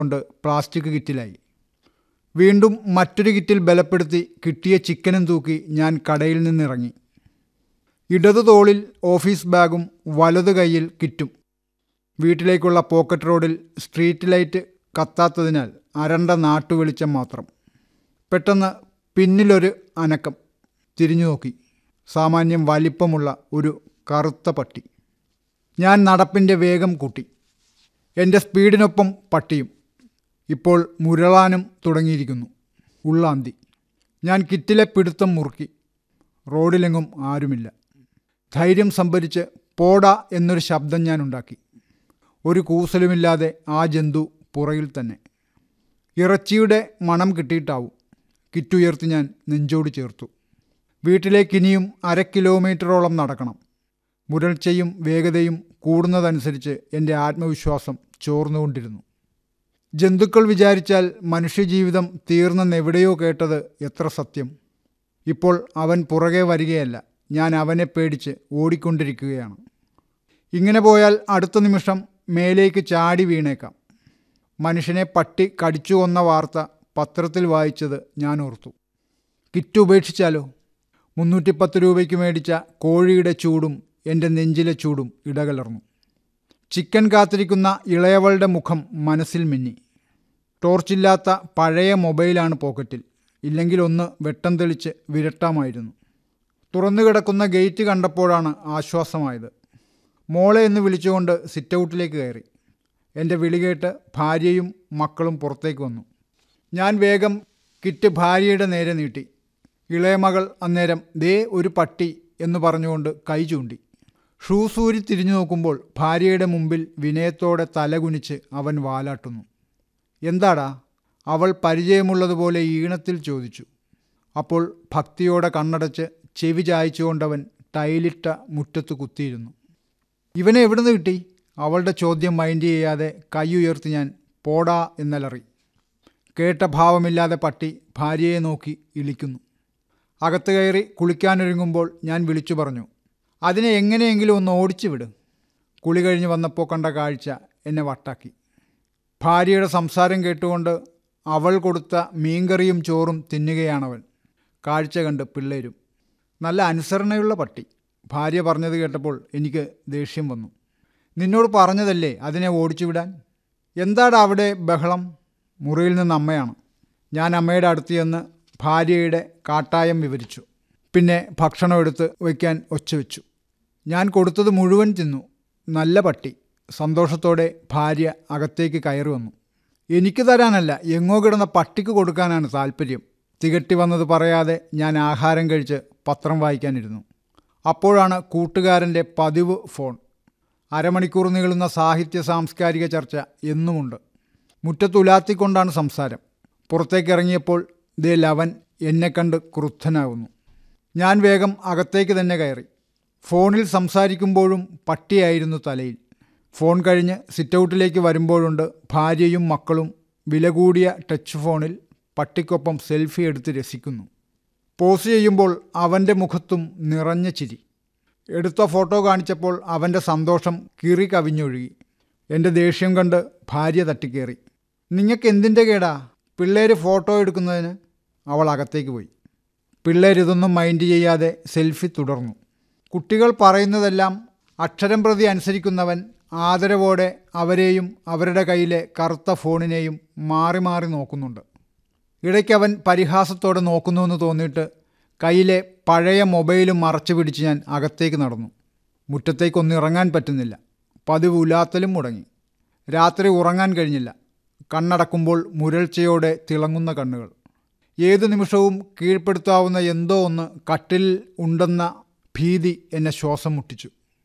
കൊണ്ട് പ്ലാസ്റ്റിക് കിറ്റിലായി വീണ്ടും മറ്റൊരു കിറ്റിൽ ബലപ്പെടുത്തി കിട്ടിയ ചിക്കനും തൂക്കി ഞാൻ കടയിൽ നിന്നിറങ്ങി ഇടതു തോളിൽ ഓഫീസ് ബാഗും വലതു കൈയിൽ കിറ്റും വീട്ടിലേക്കുള്ള പോക്കറ്റ് റോഡിൽ സ്ട്രീറ്റ് ലൈറ്റ് കത്താത്തതിനാൽ അരണ്ട നാട്ടുവെളിച്ചം മാത്രം പെട്ടെന്ന് പിന്നിലൊരു അനക്കം തിരിഞ്ഞു നോക്കി സാമാന്യം വലിപ്പമുള്ള ഒരു കറുത്ത പട്ടി ഞാൻ നടപ്പിൻ്റെ വേഗം കൂട്ടി എൻ്റെ സ്പീഡിനൊപ്പം പട്ടിയും ഇപ്പോൾ മുരളാനും തുടങ്ങിയിരിക്കുന്നു ഉള്ളാന്തി ഞാൻ കിറ്റിലെ പിടുത്തം മുറുക്കി റോഡിലെങ്ങും ആരുമില്ല ധൈര്യം സംഭരിച്ച് പോടാ എന്നൊരു ശബ്ദം ഞാൻ ഉണ്ടാക്കി ഒരു കൂസലുമില്ലാതെ ആ ജന്തു പുറകിൽ തന്നെ ഇറച്ചിയുടെ മണം കിട്ടിയിട്ടാവും കിറ്റുയർത്തി ഞാൻ നെഞ്ചോട് ചേർത്തു വീട്ടിലേക്ക് ഇനിയും അര കിലോമീറ്ററോളം നടക്കണം മുരൾച്ചയും വേഗതയും കൂടുന്നതനുസരിച്ച് എൻ്റെ ആത്മവിശ്വാസം ചോർന്നുകൊണ്ടിരുന്നു ജന്തുക്കൾ വിചാരിച്ചാൽ മനുഷ്യജീവിതം തീർന്നെന്നെവിടെയോ കേട്ടത് എത്ര സത്യം ഇപ്പോൾ അവൻ പുറകെ വരികയല്ല ഞാൻ അവനെ പേടിച്ച് ഓടിക്കൊണ്ടിരിക്കുകയാണ് ഇങ്ങനെ പോയാൽ അടുത്ത നിമിഷം മേലേക്ക് ചാടി വീണേക്കാം മനുഷ്യനെ പട്ടി കടിച്ചു കൊന്ന വാർത്ത പത്രത്തിൽ വായിച്ചത് ഞാൻ ഓർത്തു കിറ്റ് ഉപേക്ഷിച്ചാലോ മുന്നൂറ്റിപ്പത്ത് രൂപയ്ക്ക് മേടിച്ച കോഴിയുടെ ചൂടും എൻ്റെ നെഞ്ചിലെ ചൂടും ഇടകലർന്നു ചിക്കൻ കാത്തിരിക്കുന്ന ഇളയവളുടെ മുഖം മനസ്സിൽ മിന്നി ടോർച്ചില്ലാത്ത പഴയ മൊബൈലാണ് പോക്കറ്റിൽ ഇല്ലെങ്കിൽ ഒന്ന് വെട്ടം തെളിച്ച് വിരട്ടാമായിരുന്നു തുറന്നു കിടക്കുന്ന ഗേറ്റ് കണ്ടപ്പോഴാണ് ആശ്വാസമായത് മോളെ എന്ന് വിളിച്ചുകൊണ്ട് സിറ്റൗട്ടിലേക്ക് കയറി എൻ്റെ വിളി കേട്ട് ഭാര്യയും മക്കളും പുറത്തേക്ക് വന്നു ഞാൻ വേഗം കിറ്റ് ഭാര്യയുടെ നേരെ നീട്ടി ഇളയ മകൾ അന്നേരം ദേ ഒരു പട്ടി എന്ന് പറഞ്ഞുകൊണ്ട് കൈ ചൂണ്ടി ഷൂസൂരി തിരിഞ്ഞു നോക്കുമ്പോൾ ഭാര്യയുടെ മുമ്പിൽ വിനയത്തോടെ തലകുനിച്ച് അവൻ വാലാട്ടുന്നു എന്താടാ അവൾ പരിചയമുള്ളതുപോലെ ഈണത്തിൽ ചോദിച്ചു അപ്പോൾ ഭക്തിയോടെ കണ്ണടച്ച് ചെവി ചായച്ചുകൊണ്ടവൻ ടൈലിട്ട മുറ്റത്ത് കുത്തിയിരുന്നു ഇവനെ എവിടുന്ന് കിട്ടി അവളുടെ ചോദ്യം മൈൻഡ് ചെയ്യാതെ കൈ ഉയർത്തി ഞാൻ പോടാ എന്നലറി കേട്ട ഭാവമില്ലാതെ പട്ടി ഭാര്യയെ നോക്കി ഇളിക്കുന്നു അകത്ത് കയറി കുളിക്കാനൊരുങ്ങുമ്പോൾ ഞാൻ വിളിച്ചു പറഞ്ഞു അതിനെ എങ്ങനെയെങ്കിലും ഒന്ന് ഓടിച്ചു വിട് കുളി കഴിഞ്ഞ് വന്നപ്പോൾ കണ്ട കാഴ്ച എന്നെ വട്ടാക്കി ഭാര്യയുടെ സംസാരം കേട്ടുകൊണ്ട് അവൾ കൊടുത്ത മീൻകറിയും ചോറും തിന്നുകയാണവൻ കാഴ്ച കണ്ട് പിള്ളേരും നല്ല അനുസരണയുള്ള പട്ടി ഭാര്യ പറഞ്ഞത് കേട്ടപ്പോൾ എനിക്ക് ദേഷ്യം വന്നു നിന്നോട് പറഞ്ഞതല്ലേ അതിനെ ഓടിച്ചു വിടാൻ എന്താടാ അവിടെ ബഹളം മുറിയിൽ നിന്ന് അമ്മയാണ് ഞാൻ അമ്മയുടെ അടുത്ത് ചെന്ന് ഭാര്യയുടെ കാട്ടായം വിവരിച്ചു പിന്നെ ഭക്ഷണം എടുത്ത് വയ്ക്കാൻ ഒച്ച വെച്ചു ഞാൻ കൊടുത്തത് മുഴുവൻ തിന്നു നല്ല പട്ടി സന്തോഷത്തോടെ ഭാര്യ അകത്തേക്ക് കയറി വന്നു എനിക്ക് തരാനല്ല എങ്ങോ കിടന്ന പട്ടിക്ക് കൊടുക്കാനാണ് താല്പര്യം തികട്ടി വന്നത് പറയാതെ ഞാൻ ആഹാരം കഴിച്ച് പത്രം വായിക്കാനിരുന്നു അപ്പോഴാണ് കൂട്ടുകാരൻ്റെ പതിവ് ഫോൺ അരമണിക്കൂർ നീളുന്ന സാഹിത്യ സാംസ്കാരിക ചർച്ച എന്നുമുണ്ട് മുറ്റത്തുലാത്തിക്കൊണ്ടാണ് സംസാരം പുറത്തേക്ക് ഇറങ്ങിയപ്പോൾ ദേ ലവൻ എന്നെ കണ്ട് ക്രുദ്ധനാകുന്നു ഞാൻ വേഗം അകത്തേക്ക് തന്നെ കയറി ഫോണിൽ സംസാരിക്കുമ്പോഴും പട്ടിയായിരുന്നു തലയിൽ ഫോൺ കഴിഞ്ഞ് സിറ്റൗട്ടിലേക്ക് വരുമ്പോഴുണ്ട് ഭാര്യയും മക്കളും വില കൂടിയ ടച്ച് ഫോണിൽ പട്ടിക്കൊപ്പം സെൽഫി എടുത്ത് രസിക്കുന്നു പോസ് ചെയ്യുമ്പോൾ അവൻ്റെ മുഖത്തും നിറഞ്ഞ ചിരി എടുത്ത ഫോട്ടോ കാണിച്ചപ്പോൾ അവൻ്റെ സന്തോഷം കിറി കവിഞ്ഞൊഴുകി എൻ്റെ ദേഷ്യം കണ്ട് ഭാര്യ തട്ടിക്കേറി നിങ്ങൾക്ക് എന്തിൻ്റെ കേടാ പിള്ളേർ ഫോട്ടോ എടുക്കുന്നതിന് അവൾ അകത്തേക്ക് പോയി പിള്ളേരിതൊന്നും മൈൻഡ് ചെയ്യാതെ സെൽഫി തുടർന്നു കുട്ടികൾ പറയുന്നതെല്ലാം അക്ഷരം പ്രതി അനുസരിക്കുന്നവൻ ആദരവോടെ അവരെയും അവരുടെ കയ്യിലെ കറുത്ത ഫോണിനെയും മാറി മാറി നോക്കുന്നുണ്ട് ഇടയ്ക്കവൻ പരിഹാസത്തോടെ നോക്കുന്നുവെന്ന് തോന്നിയിട്ട് കയ്യിലെ പഴയ മൊബൈലും മറച്ചു പിടിച്ച് ഞാൻ അകത്തേക്ക് നടന്നു മുറ്റത്തേക്കൊന്നും ഇറങ്ങാൻ പറ്റുന്നില്ല പതിവ് ഉലാത്തലും മുടങ്ങി രാത്രി ഉറങ്ങാൻ കഴിഞ്ഞില്ല കണ്ണടക്കുമ്പോൾ മുരൾച്ചയോടെ തിളങ്ങുന്ന കണ്ണുകൾ ഏതു നിമിഷവും കീഴ്പ്പെടുത്താവുന്ന എന്തോ ഒന്ന് കട്ടിൽ ഉണ്ടെന്ന ഭീതി എന്നെ ശ്വാസം മുട്ടിച്ചു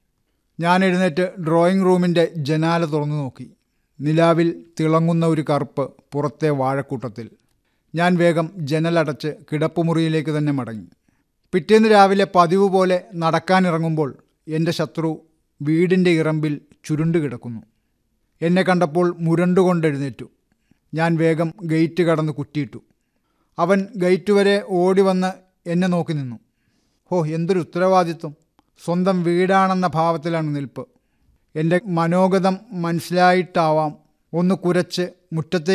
ഞാൻ എഴുന്നേറ്റ് ഡ്രോയിങ് റൂമിൻ്റെ ജനാല തുറന്നു നോക്കി നിലാവിൽ തിളങ്ങുന്ന ഒരു കറുപ്പ് പുറത്തെ വാഴക്കൂട്ടത്തിൽ ഞാൻ വേഗം ജനലടച്ച് കിടപ്പുമുറിയിലേക്ക് തന്നെ മടങ്ങി പിറ്റേന്ന് രാവിലെ പതിവ് പോലെ നടക്കാനിറങ്ങുമ്പോൾ എൻ്റെ ശത്രു വീടിൻ്റെ ഇറമ്പിൽ ചുരുണ്ടു കിടക്കുന്നു എന്നെ കണ്ടപ്പോൾ മുരണ്ടുകൊണ്ട് എഴുന്നേറ്റു ഞാൻ വേഗം ഗേറ്റ് കടന്ന് കുറ്റിയിട്ടു അവൻ ഗേറ്റ് വരെ ഓടി വന്ന് എന്നെ നോക്കി നിന്നു ഹോ എന്തൊരു ഉത്തരവാദിത്വം സ്വന്തം വീടാണെന്ന ഭാവത്തിലാണ് നിൽപ്പ് എൻ്റെ മനോഗതം മനസ്സിലായിട്ടാവാം ഒന്ന് കുരച്ച് മുറ്റത്തെ